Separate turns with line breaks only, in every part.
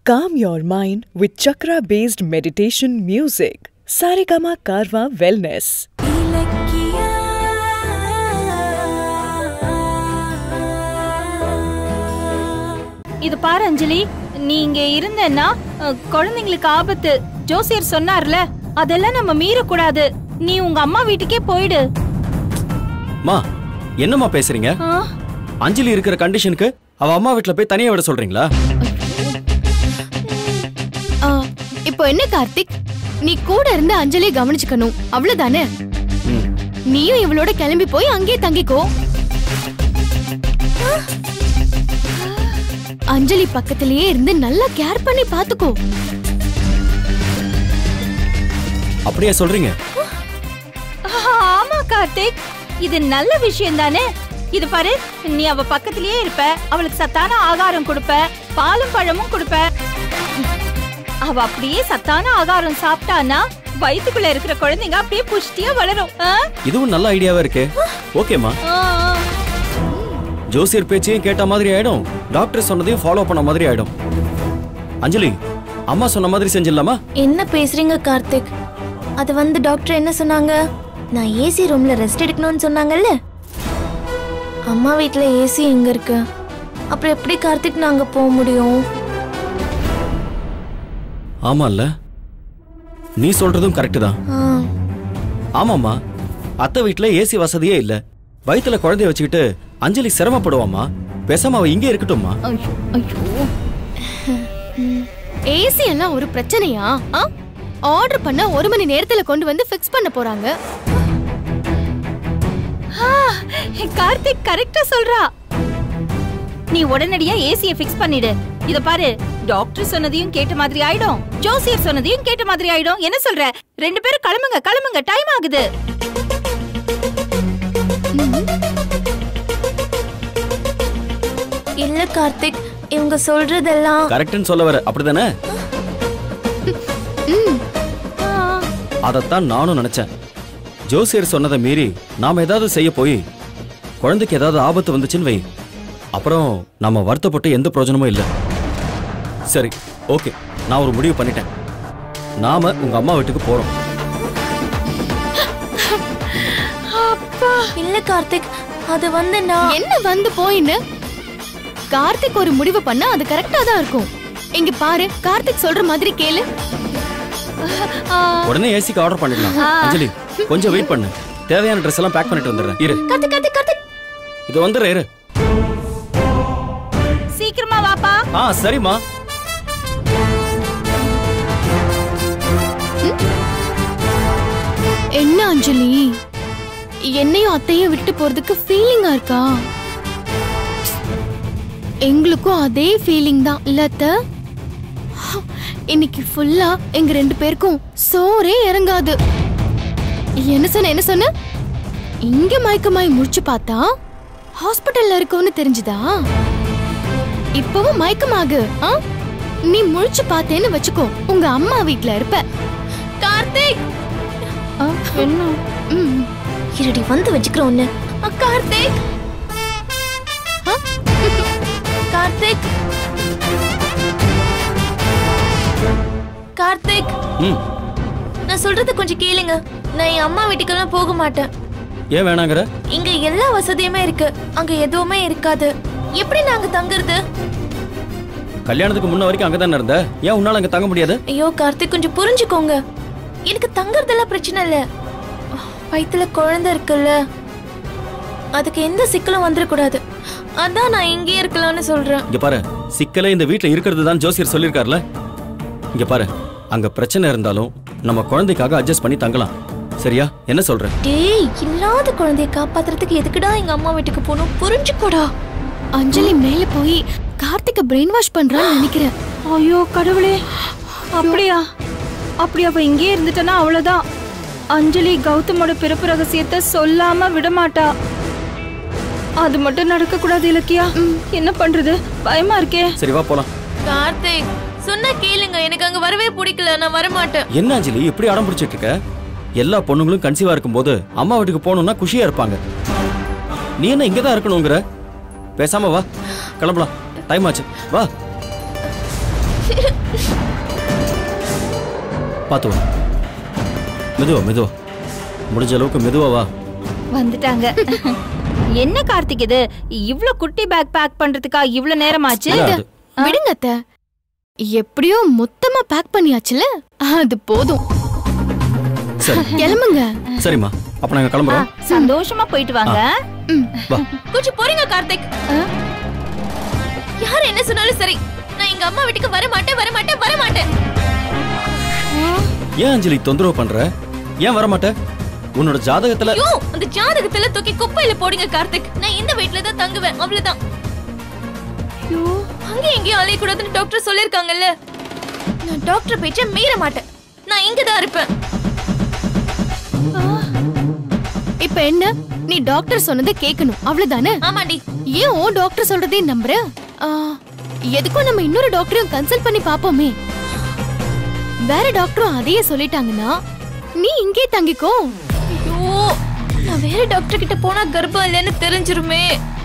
Calm your mind with chakra based meditation music. Saregama Karwa Wellness.
இது பாரு அஞ்சலி நீ இங்க இருந்தேன்னா அஹ், குழந்தைங்களுக்கு ஆபத்து ஜோசியர் சொன்னார்ல அதெல்லாம் நம்ம மீறக்கூடாது நீ உங்க அம்மா வீட்டுக்கே போயிடு
மா என்னம்மா பேசுறீங்க
ஆ,
அஞ்சலி இருக்கிற கண்டிஷனுக்கு அவ அம்மா வீட்ல போய் தனியா விட சொல்றீங்களா
ஆ, இப்போ என்ன கார்த்திக் நீ கூட இருந்து அஞ்சலியை கவனிச்சுக்கணும் அவ்வளவுதானே
ம்.
நீயும் இவளோட கிளம்பி போய் அங்கேயே தங்கிக்கோ அஞ்சலி பக்கத்திலேயே இருந்து நல்லா கேர் பண்ணி பாத்துக்கோ
அப்படியே சொல்றீங்க
ஆமா கார்த்திக் இது நல்ல விஷயம் தானே இது பாரு நீ அவ பக்கத்திலேயே இருப்ப அவளுக்கு சத்தான ஆகாரம் கொடுப்ப பாலும் பழமும் கொடுப்ப அவ அப்படியே சத்தான ஆகாரம் சாப்பிட்டானா வயித்துக்குள்ள இருக்கிற குழந்தைங்க அப்படியே புஷ்டியா வளரும் ஆ?
இதுவும் நல்ல ஐடியாவா இருக்கே ஓகேம்மா
ஆ, ஆ.
ஜோசியர் பேச்சையும் கேட்ட மாதிரி ஆயிடும் டாக்டர் சொன்னதையும் ஃபாலோ பண்ண மாதிரி ஆயிடும் அஞ்சலி அம்மா சொன்ன மாதிரி செஞ்சிடலாமா
என்ன பேசுறீங்க கார்த்திக் அது வந்து டாக்டர் என்ன சொன்னாங்க நான் ஏசி ரூம்ல ரெஸ்ட் எடுக்கணும்னு சொன்னாங்கல்ல அம்மா வீட்ல ஏசி எங்க இருக்கு அப்புறம் எப்படி கார்த்திக் நாங்க போக முடியும்
ஆமால்ல நீ சொல்றதும் கரெக்ட் தான்
ஆ,
ஆமாம்மா அத்தை வீட்ல ஏசி வசதியே இல்ல வயித்துல குழந்தைய வச்சுக்கிட்டு அஞ்சலி சிரமப்படுவாம்மா பேசாம அவ இங்கே இருக்கட்டும்மா
ஐயோ ஐயோ ஏசி எல்லாம் ஒரு பிரச்சனையா ஆர்டர் பண்ண ஒரு மணி நேரத்துல கொண்டு வந்து ஃபிக்ஸ் பண்ண போறாங்க
ஆ, கார்த்திக் கரெக்டா சொல்றா நீ உடனடியா ஏசிய ஃபிக்ஸ் பண்ணிடு இத பாரு டாக்டர் சொன்னதையும் கேட்ட மாதிரி ஆயிடும் ஜோசியர் சொன்னதையும் கேட்ட மாதிரி ஆயிடும் என்ன சொல்ற ரெண்டு பேரும் கிளம்புங்க கிளம்புங்க டைம் ஆகுது
இல்ல கார்த்திக் இவங்க சொல்றதெல்லாம்
கரெக்ட்னு சொல்ல வர அப்படிதானே
ஆ,
அதைத்தான் நானும் நினைச்சேன் ஜோசியர் சொன்னதை மீறி நாம ஏதாவது செய்ய போய் குழந்தைக்கு ஏதாவது ஆபத்து வந்துச்சுன்னு வை அப்புறம் நம்ம வருத்தப்பட்டு எந்த பிரயோஜனமும் இல்லை சரி ஓகே நான் ஒரு முடிவு பண்ணிட்டேன் நாம உங்க அம்மா வீட்டுக்கு போறோம்
இல்ல கார்த்திக் அது வந்து நான்
என்ன வந்து போயின்னு கார்த்திக் ஒரு முடிவு பண்ணா அது கரெக்டா தான் இருக்கும் இங்க பாரு கார்த்திக் சொல்ற மாதிரி கேளு
ஆ,
உடனே ஏசிக்கு ஆர்டர் பண்ணிடலாம் அஞ்சலி கொஞ்சம் வெயிட் பண்ணு தேவையான ட்ரெஸ் எல்லாம் பேக் பண்ணிட்டு வந்துடுறேன் இரு
கார்த்திக் கார்த்திக் கார்த்திக்
இது வந்துடுறேன் இரு
சீக்கிரமா வாப்பா
ஆ சரிம்மா
என்ன அஞ்சலி என்னையும் அத்தையும் விட்டு போறதுக்கு ஃபீலிங்கா இருக்கா எங்களுக்கும் அதே ஃபீலிங் தான் இல்ல அத்தை? இன்னைக்கு ஃபுல்லா எங்க ரெண்டு பேருக்கும் சோறே இறங்காது என்ன சொன்ன என்ன சொன்ன இங்க மயக்கமாய் முடிச்சு பார்த்தா ஹாஸ்பிட்டல்ல இருக்கோன்னு தெரிஞ்சுதா இப்பவும் மயக்கமாகு ஆ? நீ முழிச்சு பார்த்தேன்னு வச்சுக்கோ உங்க அம்மா வீட்ல இருப்ப கார்த்திக்
ஆ, என்ன
ம்.
இருடி வந்து வச்சுக்கிறோம் ஒண்ணு அ, கார்த்திக்
ஆ?
கார்த்திக் கார்த்திக்
ம்
நான் சொல்றது கொஞ்சம் கேளுங்க நான் என் அம்மா வீட்டுக்கெல்லாம் போக மாட்டேன்
ஏன் வேணாங்கிற
இங்க எல்லா வசதியுமே இருக்கு அங்க எதுவுமே இருக்காது எப்படி நாங்க தங்குறது
கல்யாணத்துக்கு முன்ன வரைக்கும் அங்கதானே இருந்த ஏன் உன்னால அங்க தங்க முடியாது
ஐயோ கார்த்திக் கொஞ்சம் புரிஞ்சுக்கோங்க எனக்கு தங்குறதெல்லாம் பிரச்சனை இல்ல வயித்துல குழந்தை இருக்குல்ல அதுக்கு எந்த சிக்கலும் வந்துடக்கூடாது அதான் நான் இங்கேயே இருக்கலாம்னு சொல்றேன்
இங்க பாரு சிக்கலே இந்த வீட்ல இருக்கிறது தான் ஜோசியர் சொல்லியிருக்காருல இங்க பாரு அங்க பிரச்சனை இருந்தாலும் நம்ம குழந்தைக்காக அட்ஜஸ்ட் பண்ணி தங்கலாம் சரியா என்ன சொல்ற
டேய் இல்லாத குழந்தைய காப்பாத்துறதுக்கு எதுக்குடா எங்க அம்மா வீட்டுக்கு போகணும் புரிஞ்சுக்கோடா
அஞ்சலி மேல போய் கார்த்திக்க பிரெயின் வாஷ் பண்றான்னு நினைக்கிறேன்
ஐயோ கடவுளே அப்படியா அப்படி அவ இங்கே இருந்துட்டனா அவ்வளவுதான் அஞ்சலி கௌதமோட பிறப்பு ரகசியத்தை சொல்லாம விட மாட்டா அது மட்டும் நடக்க கூடாது இலக்கியா என்ன பண்றது பயமா இருக்கே
சரி வா போலாம்
கார்த்திக் சொன்னா கேளுங்க எனக்கு அங்க வரவே பிடிக்கல நான் வர மாட்டேன்
என்ன அஞ்சலி இப்படி அடம் பிடிச்சிட்டு இருக்க எல்லா பொண்ணுங்களும் கன்சீவா இருக்கும்போது அம்மா வீட்டுக்கு போகணும்னா குஷியா இருப்பாங்க நீ என்ன இங்க தான் இருக்கணுங்கிற பேசாம வா கிளம்பலாம் டைம் ஆச்சு வா பார்த்து வா மெதுவா மெதுவா முடிஞ்ச அளவுக்கு மெதுவா வா
வந்துட்டாங்க என்ன கார்த்திக் இது இவ்ளோ குட்டி பேக் பேக் பண்றதுக்கா இவ்ளோ நேரமாச்சு
இல்ல,
அத்தை,
அது-
விடுங்க அத்த எப்படியோ மொத்தமா பேக் பண்ணியாச்சுல அது போதும்
சரி
கிளம்புங்க
சரிம்மா அப்ப நாங்க
ஆ,
கிளம்புறோம்
சந்தோஷமா போயிட்டு வாங்க
வா
கொஞ்சம் போறீங்க கார்த்திக் யார் என்ன சொன்னாலும் சரி நான் எங்க அம்மா வீட்டுக்கு வர மாட்டேன் வர மாட்டேன் வர மாட்டேன்
ஏன் அஞ்சலி தொந்தரவு பண்ற ஏன் வர மாட்ட உன்னோட ஜாதகத்துல
ஐயோ அந்த ஜாதகத்துல தூக்கி குப்பையில போடுங்க கார்த்திக் நான் இந்த வீட்ல தான் தங்குவேன் அவ்வளவுதான் ஐயோ அங்க எங்கேயும் அலைய கூடாதுன்னு டாக்டர் சொல்லிருக்காங்கல்ல நான் டாக்டர் பேச்ச மீற மாட்டேன் நான் இங்க தான் இருப்பேன்
இப்ப என்ன நீ டாக்டர் சொன்னதை கேட்கணும் அவ்வளவுதானே
ஆமாண்டி
ஏன் ஓ டாக்டர் சொல்றதே நம்புற ஆ, எதுக்கும் நம்ம இன்னொரு டாக்டரையும் கன்சல்ட் பண்ணி பாப்போமே வேற டாக்டரும் அதையே சொல்லிட்டாங்கன்னா நீ இங்கே தங்கிக்கோ
ஐயோ நான் வேற டாக்டர் கிட்ட போனா கர்ப்பம் இல்லைன்னு தெரிஞ்சிருமே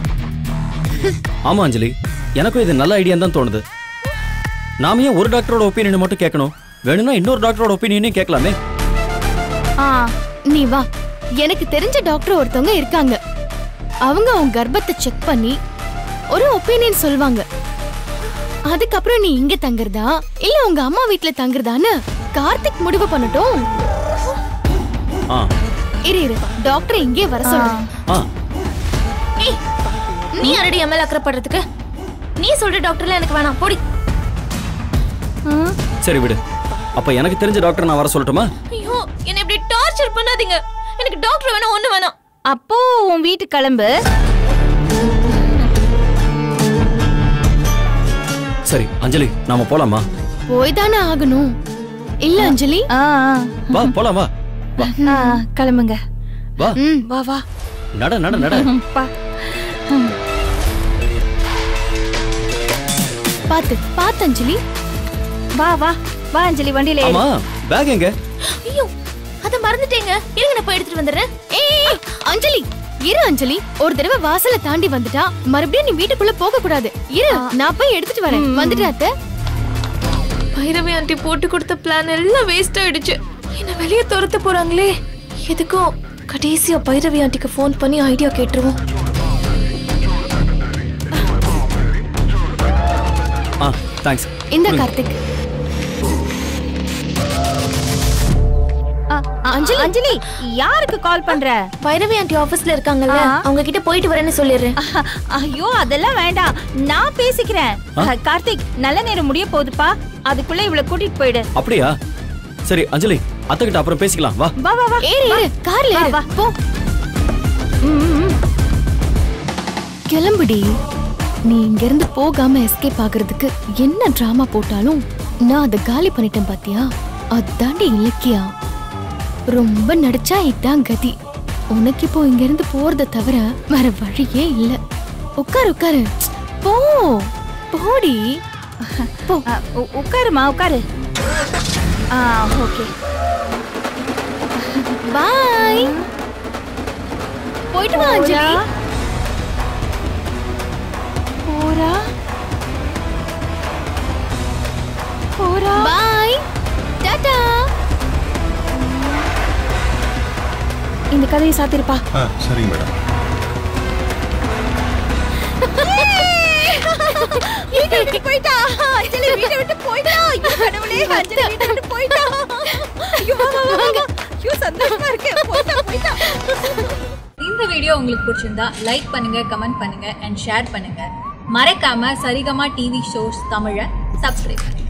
ஆமா அஞ்சலி எனக்கும் இது நல்ல ஐடியா தான் தோணுது நாம ஏன் ஒரு டாக்டரோட ஒப்பீனியனை மட்டும் கேட்கணும் வேணும்னா இன்னொரு டாக்டரோட ஒப்பீனியனையும் கேட்கலாமே
ஆ
நீ வா எனக்கு தெரிஞ்ச டாக்டர் ஒருத்தவங்க இருக்காங்க அவங்க உன் கர்ப்பத்தை செக் பண்ணி ஒரு ஒப்பீனியன் சொல்வாங்க அதுக்கப்புறம் நீ இங்க தங்குறதா இல்ல உங்க அம்மா வீட்ல தங்குறதான்னு கார்த்திக் முடிவு பண்ணட்டும்
ஆ
இரு இரு டாக்டர் இங்கே வர சொல்லு
ஆ
ஏய் நீ யாரடி என் மேல அக்கறைப்படுறதுக்கு நீ சொல்ற டாக்டர்ல எனக்கு வேணாம் போடி
சரி விடு அப்ப எனக்கு தெரிஞ்ச டாக்டர் நான் வர சொல்லட்டுமா
ஐயோ என்ன இப்படி டார்ச்சர் பண்ணாதீங்க எனக்கு டாக்டர் வேணாம் ஒண்ணு வேணாம்
அப்போ உன் வீட்டுக்கு கிளம்பு
சரி அஞ்சலி நாம போலாமா
போய் தானே ஆகணும் இல்ல அஞ்சலி
ஆ ஆ.
வா போலாம் வா வா
ஆ, கிளம்புங்க
வா
ம்
வா வா
நட நட நட
ம், பா
பாத்து பாத்து அஞ்சலி
வா வா வா அஞ்சலி வண்டியில ஏறு.
ஆமா பேக் எங்க
ஐயோ அத மறந்துட்டேங்க இருங்க நான் போய் எடுத்துட்டு வந்துடுறேன்
ஏய், ஏய், ஏய், அஞ்சலி இரு அஞ்சலி ஒரு தடவை வாசல தாண்டி வந்துட்டா மறுபடியும் நீ வீட்டுக்குள்ள போக கூடாது இரு நான் போய் எடுத்துட்டு வரேன் வந்துட்டு அத்தை
பைரவி ஆண்டி போட்டு கொடுத்த பிளான் எல்லாம் வேஸ்ட் ஆயிடுச்சு என்ன வெளியே துரத்த போறாங்களே எதுக்கும் கடைசியா பைரவி ஆண்டிக்கு ஃபோன் பண்ணி ஐடியா கேட்டுருவோம்
ஆ தேங்க்ஸ்
இந்த கார்த்திக்
ஆ, ஆ,
அஞ்சலி.
அஞ்சலி யாருக்கு கால் பண்ற
பைரவி ஆண்டி ஆபீஸ்ல இருக்காங்கல்ல
ஆ.
அவங்க கிட்ட போயிட்டு வரேன்னு சொல்லிடுறேன்
அஹ், ஐயோ அதெல்லாம் வேண்டாம் நான் பேசிக்கிறேன் அஹ், கார்த்திக் நல்ல நேரம் முடிய போகுதுப்பா அதுக்குள்ள இவளை கூட்டிட்டு போயிடு
அப்படியா சரி அஞ்சலி அத்தைக்கிட்ட அப்புறம் பேசிக்கலாம் வா
வா வா வா
ஏறு ஏறு கார்ல
வா,
ஏறு
வா.
போ
ம், ம், ம்.
கிளம்புடி நீ இங்க இருந்து போகாம எஸ்கேப் ஆகுறதுக்கு என்ன டிராமா போட்டாலும் நான் அதை காலி பண்ணிட்டேன் பாத்தியா அதாண்டி இலக்கியா ரொம்ப நடிச்சா இதான் கதி உனக்கு இப்போ இங்க இருந்து போறத தவிர வேற வழியே இல்ல உட்காரு உட்காரு போ போடி போ
அஹ், உ- உட்காருமா உட்காரு ஆ ஓகே
பாய் போயிட்டு வா அஞ்சலி
போறா போறா
பாய் டாடா
இந்த கதையை சாத்திருப்பா
ஆ சரிங்க மேடம்
வீட்டை விட்டு போயிட்டா அஞ்சலி வீட்டை விட்டு போயிட்டா ஐயோ கடவுளே அஞ்சலி வீட்டை விட்டு போயிட்டா ஐயோ வா, வா, வா, வா. ஐயோ சந்தோஷமா இருக்கு போயிட்டா போயிட்டா
இந்த வீடியோ உங்களுக்கு பிடிச்சிருந்தா லைக் பண்ணுங்க கமெண்ட் பண்ணுங்க அண்ட் ஷேர் பண்ணுங்க மறக்காம சரிகமா டிவி ஷோஸ் தமிழை சப்ஸ்கிரைப் பண்ணுங்க